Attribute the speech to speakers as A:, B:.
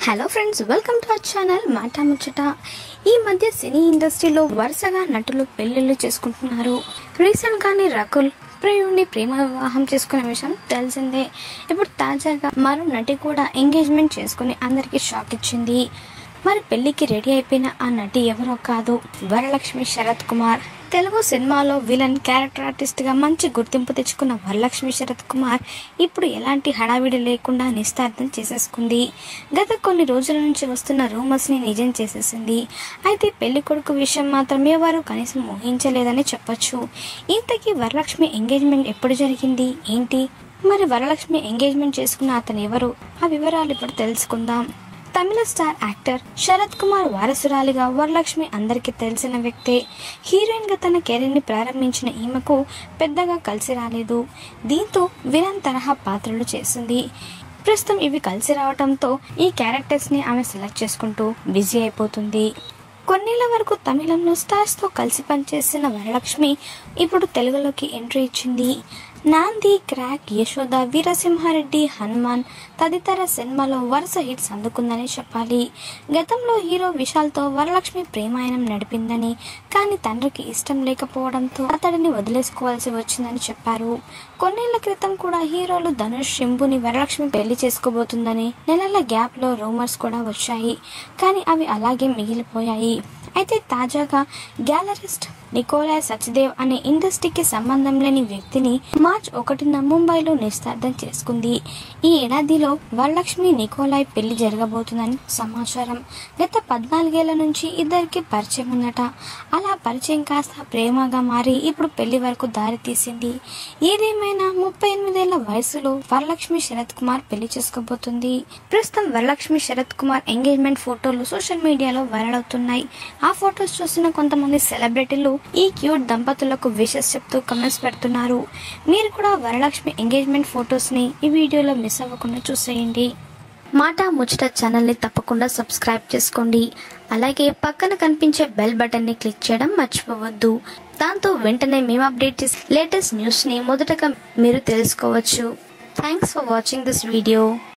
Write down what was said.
A: hello friends welcome to our channel మాట ముచ్చట ఈ మధ్య సినీ ఇండస్ట్రీలో వరుసగా నటులు పెళ్లిళ్ళు చేసుకుంటున్నారు రీసెంట్ గానే రకుల్ ప్రియుడిని ప్రేమ వివాహం చేసుకునే విషయం తెలిసిందే ఇప్పుడు తాజాగా మరో నటి కూడా ఎంగేజ్మెంట్ చేసుకుని అందరికీ షాక్ ఇచ్చింది మరి పెళ్లికి రెడీ అయిపోయిన ఆ నటి ఎవరో కాదు వరలక్ష్మి శరత్ కుమార్ తెలుగు సినిమాలో విలన్ క్యారెక్టర్ ఆర్టిస్ట్ గా మంచి గుర్తింపు తెచ్చుకున్న వరలక్ష్మి శరత్ కుమార్ ఇప్పుడు ఎలాంటి హడావిడి లేకుండా నిస్తార్థం చేసేసుకుంది గత కొన్ని రోజుల నుంచి వస్తున్న రూమర్స్ ని నిజం చేసేసింది అయితే పెళ్లి కొడుకు విషయం మాత్రం ఎవరు కనీసం ఊహించలేదని చెప్పొచ్చు ఇంతకీ వరలక్ష్మి ఎంగేజ్మెంట్ ఎప్పుడు జరిగింది ఏంటి మరి వరలక్ష్మి ఎంగేజ్మెంట్ చేసుకున్న అతను ఎవరు ఆ వివరాలు ఇప్పుడు తెలుసుకుందాం తమిళ స్టార్ యాక్టర్ శరత్ కుమార్ వారసురాలిగా వరలక్ష్మి అందరికీ తెలిసిన వ్యక్తే హీరోయిన్ గా తన కెరీర్ ని ప్రారంభించిన ఈమెకు పెద్దగా కలిసి రాలేదు దీంతో విలన్ తరహా పాత్రలు చేసింది ప్రస్తుతం ఇవి కలిసి రావడంతో ఈ క్యారెక్టర్స్ ని ఆమె సెలెక్ట్ చేసుకుంటూ బిజీ అయిపోతుంది కొన్నేళ్ల వరకు తమిళంలో స్టార్స్ తో కలిసి పనిచేసిన వరలక్ష్మి ఇప్పుడు తెలుగులోకి ఎంట్రీ ఇచ్చింది నాంది క్రాక్ యశోద వీరసింహారెడ్డి హనుమాన్ తదితర సినిమాలో వరుస హిట్స్ అందుకుందని చెప్పాలి గతంలో హీరో విశాల్తో వరలక్ష్మి ప్రేమాయణం నడిపిందని కానీ తండ్రికి ఇష్టం లేకపోవడంతో అతడిని వదిలేసుకోవాల్సి వచ్చిందని చెప్పారు కొన్నేళ్ల క్రితం కూడా హీరోలు ధనుష్ శంభుని వరలక్ష్మి పెళ్లి చేసుకోబోతుందని నెలల గ్యాప్ లో రూమర్స్ కూడా వచ్చాయి కానీ అవి అలాగే మిగిలిపోయాయి అయితే తాజాగా గ్యాలరిస్ట్ నికోలాయ్ సచ్దేవ్ అనే ఇండస్ట్రీకి సంబంధం లేని వ్యక్తిని మార్చ్ ఒకటిన ముంబైలో నిశ్చితార్థం చేసుకుంది ఈ ఏడాదిలో వరలక్ష్మి నికోలాయ్ పెళ్లి జరగబోతుందని సమాచారం గత పద్నాలుగేళ్ల నుంచి ఇద్దరికి పరిచయం ఉందట అలా పరిచయం కాస్త ప్రేమగా మారి ఇప్పుడు పెళ్లి వరకు దారి తీసింది ఏదేమైనా ముప్పై ఎనిమిదేళ్ల వయసులో వరలక్ష్మి శరత్ కుమార్ పెళ్లి చేసుకోబోతుంది ప్రస్తుతం వరలక్ష్మి శరత్ కుమార్ ఎంగేజ్మెంట్ ఫోటోలు సోషల్ మీడియాలో వైరల్ అవుతున్నాయి ఆ ఫొటోస్ చూసిన కొంతమంది సెలబ్రిటీలు ఈ క్యూట్ దంపతులకు విషెస్ చెప్తూ కమెంట్స్ పెడుతున్నారు మీరు కూడా వరలక్ష్మి ఎంగేజ్మెంట్ ఫొటోస్ ని ఈ వీడియోలో మిస్ అవ్వకుండా చూసేయండి మాట ముచ్చట ఛానల్ని తప్పకుండా సబ్స్క్రైబ్ చేసుకోండి అలాగే పక్కన కనిపించే బెల్ బటన్ని క్లిక్ చేయడం మర్చిపోవద్దు దాంతో వెంటనే మేము అప్డేట్ చేసే లేటెస్ట్ న్యూస్ని మొదటగా మీరు తెలుసుకోవచ్చు thanks for watching this video